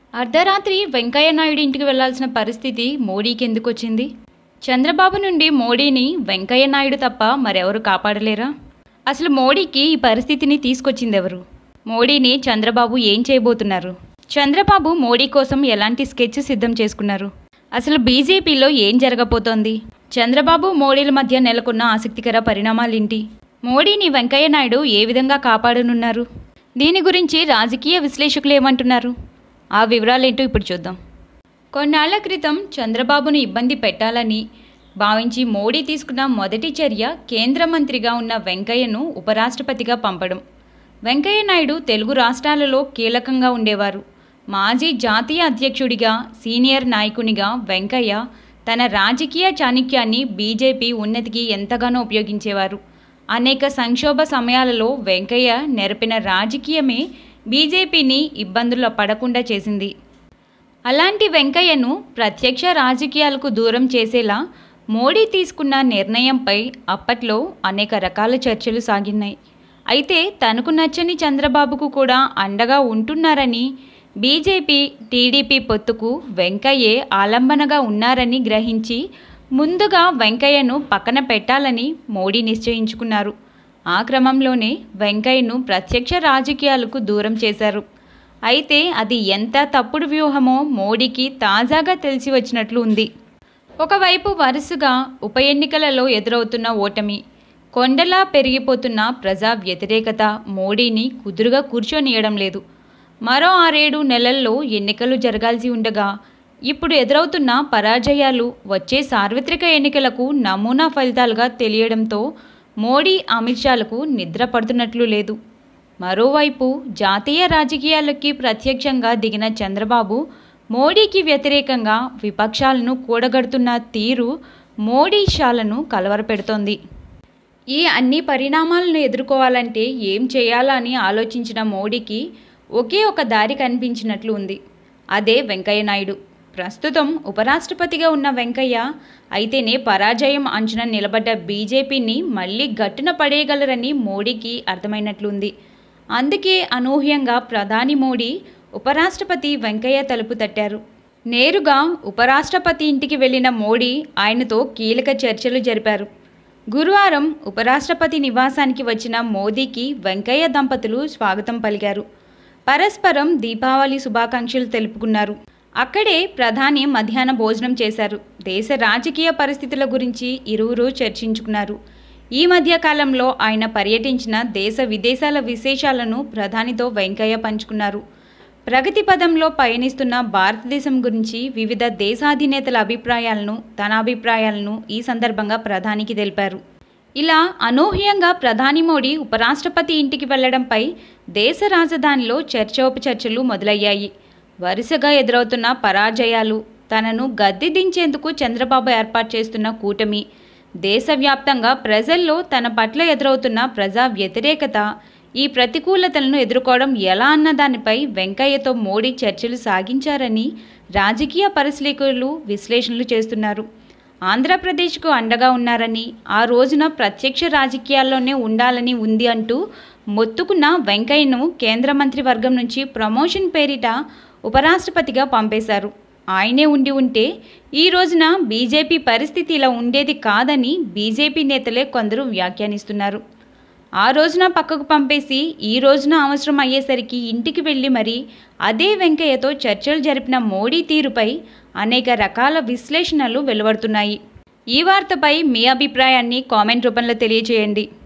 అర్ధరాత్రి వెంకయ్య నాయుడు ఇంటికి వెళ్లాల్సిన పరిస్థితి మోడీకి ఎందుకు వచ్చింది చంద్రబాబు నుండి మోడీని వెంకయ్య నాయుడు తప్ప మరెవరు కాపాడలేరా అసలు మోడీకి ఈ పరిస్థితిని తీసుకొచ్చింది ఎవరు మోడీని చంద్రబాబు ఏం చేయబోతున్నారు చంద్రబాబు మోడీ కోసం ఎలాంటి స్కెచ్ సిద్ధం చేసుకున్నారు అసలు బీజేపీలో ఏం జరగబోతోంది చంద్రబాబు మోడీల మధ్య నెలకొన్న ఆసక్తికర పరిణామాలేంటి మోడీని వెంకయ్య నాయుడు ఏ విధంగా కాపాడనున్నారు దీని గురించి రాజకీయ విశ్లేషకులు ఏమంటున్నారు ఆ వివరాలేంటో ఇప్పుడు చూద్దాం కొన్నాళ్ల క్రితం చంద్రబాబును ఇబ్బంది పెట్టాలని భావించి మోడీ తీసుకున్న మొదటి చర్య కేంద్ర మంత్రిగా ఉన్న వెంకయ్యను ఉపరాష్ట్రపతిగా పంపడం వెంకయ్య నాయుడు తెలుగు రాష్ట్రాలలో కీలకంగా ఉండేవారు మాజీ జాతీయ అధ్యక్షుడిగా సీనియర్ నాయకునిగా వెంకయ్య తన రాజకీయ చాణక్యాన్ని బీజేపీ ఉన్నతికి ఎంతగానో ఉపయోగించేవారు అనేక సంక్షోభ సమయాలలో వెంకయ్య నెరపిన రాజకీయమే బీజేపీని ఇబ్బందుల్లో పడకుండా చేసింది అలాంటి వెంకయ్యను ప్రత్యక్ష రాజకీయాలకు దూరం చేసేలా మోడీ తీసుకున్న నిర్ణయంపై అప్పట్లో అనేక రకాల చర్చలు సాగినాయి అయితే తనకు నచ్చని చంద్రబాబుకు కూడా అండగా ఉంటున్నారని బీజేపీ టీడీపీ పొత్తుకు వెంకయ్యే ఆలంబనగా ఉన్నారని గ్రహించి ముందుగా వెంకయ్యను పక్కన పెట్టాలని మోడీ నిశ్చయించుకున్నారు ఆ క్రమంలోనే వెంకయ్యను ప్రత్యక్ష రాజకీయాలకు దూరం చేశారు అయితే అది ఎంత తప్పుడు వ్యూహమో మోడీకి తాజాగా తెలిసి వచ్చినట్లు ఉంది ఒకవైపు వరుసగా ఉప ఎన్నికలలో ఎదురవుతున్న ఓటమి కొండలా పెరిగిపోతున్న ప్రజా వ్యతిరేకత మోడీని కుదురుగా కూర్చొనియడం లేదు మరో ఆరేడు నెలల్లో ఎన్నికలు జరగాల్సి ఉండగా ఇప్పుడు ఎదురవుతున్న పరాజయాలు వచ్చే సార్వత్రిక ఎన్నికలకు నమూనా ఫలితాలుగా తెలియడంతో మోడీ అమిత్ షాలకు నిద్ర పడుతున్నట్లు లేదు మరోవైపు జాతీయ రాజకీయాలకి ప్రత్యక్షంగా దిగిన చంద్రబాబు మోడీకి వ్యతిరేకంగా విపక్షాలను కూడగడుతున్న తీరు మోడీ షాలను కలవరపెడుతోంది ఈ అన్ని పరిణామాలను ఎదుర్కోవాలంటే ఏం చేయాలని ఆలోచించిన మోడీకి ఒకే ఒక దారి కనిపించినట్లు ఉంది అదే వెంకయ్య నాయుడు ప్రస్తుతం ఉపరాష్ట్రపతిగా ఉన్న వెంకయ్య అయితేనే పరాజయం అంచున నిలబడ్డ బీజేపీని మళ్ళీ గట్టున పడేయగలరని మోడీకి అర్థమైనట్లుంది అందుకే అనూహ్యంగా ప్రధాని మోడీ ఉపరాష్ట్రపతి వెంకయ్య తలుపు తట్టారు నేరుగా ఉపరాష్ట్రపతి ఇంటికి వెళ్లిన మోడీ ఆయనతో కీలక చర్చలు జరిపారు గురువారం ఉపరాష్ట్రపతి నివాసానికి వచ్చిన మోదీకి వెంకయ్య దంపతులు స్వాగతం పలికారు పరస్పరం దీపావళి శుభాకాంక్షలు తెలుపుకున్నారు అక్కడే ప్రధాని మధ్యాహ్న భోజనం చేశారు దేశ రాజకీయ పరిస్థితుల గురించి ఇరువురు చర్చించుకున్నారు ఈ మధ్య కాలంలో ఆయన పర్యటించిన దేశ విదేశాల విశేషాలను ప్రధానితో వెంకయ్య పంచుకున్నారు ప్రగతి పదంలో పయనిస్తున్న భారతదేశం గురించి వివిధ దేశాధినేతల అభిప్రాయాలను తన అభిప్రాయాలను ఈ సందర్భంగా ప్రధానికి తెలిపారు ఇలా అనూహ్యంగా ప్రధాని మోడీ ఉపరాష్ట్రపతి ఇంటికి వెళ్లడంపై దేశ రాజధానిలో చర్చోపచర్చలు మొదలయ్యాయి వరుసగా ఎదురవుతున్న పరాజయాలు తనను గద్దె దించేందుకు చంద్రబాబు ఏర్పాటు చేస్తున్న కూటమి దేశవ్యాప్తంగా ప్రజల్లో తన పట్ల ఎదురవుతున్న ప్రజా వ్యతిరేకత ఈ ప్రతికూలతలను ఎదుర్కోవడం ఎలా అన్న దానిపై వెంకయ్యతో మోడీ చర్చలు సాగించారని రాజకీయ పరిశీలకులు విశ్లేషణలు చేస్తున్నారు ఆంధ్రప్రదేశ్కు అండగా ఉన్నారని ఆ రోజున ప్రత్యక్ష రాజకీయాల్లోనే ఉండాలని ఉంది అంటూ మొత్తుకున్న వెంకయ్యను కేంద్ర మంత్రివర్గం నుంచి ప్రమోషన్ పేరిట ఉపరాష్ట్రపతిగా పంపేశారు ఆయనే ఉండి ఉంటే ఈ రోజున బీజేపీ పరిస్థితి ఇలా ఉండేది కాదని బీజేపీ నేతలే కొందరు వ్యాఖ్యానిస్తున్నారు ఆ రోజున పక్కకు పంపేసి ఈ రోజున అవసరం అయ్యేసరికి ఇంటికి వెళ్ళి మరి అదే వెంకయ్యతో చర్చలు జరిపిన మోడీ తీరుపై అనేక రకాల విశ్లేషణలు వెలువడుతున్నాయి ఈ వార్తపై మీ అభిప్రాయాన్ని కామెంట్ రూపంలో తెలియజేయండి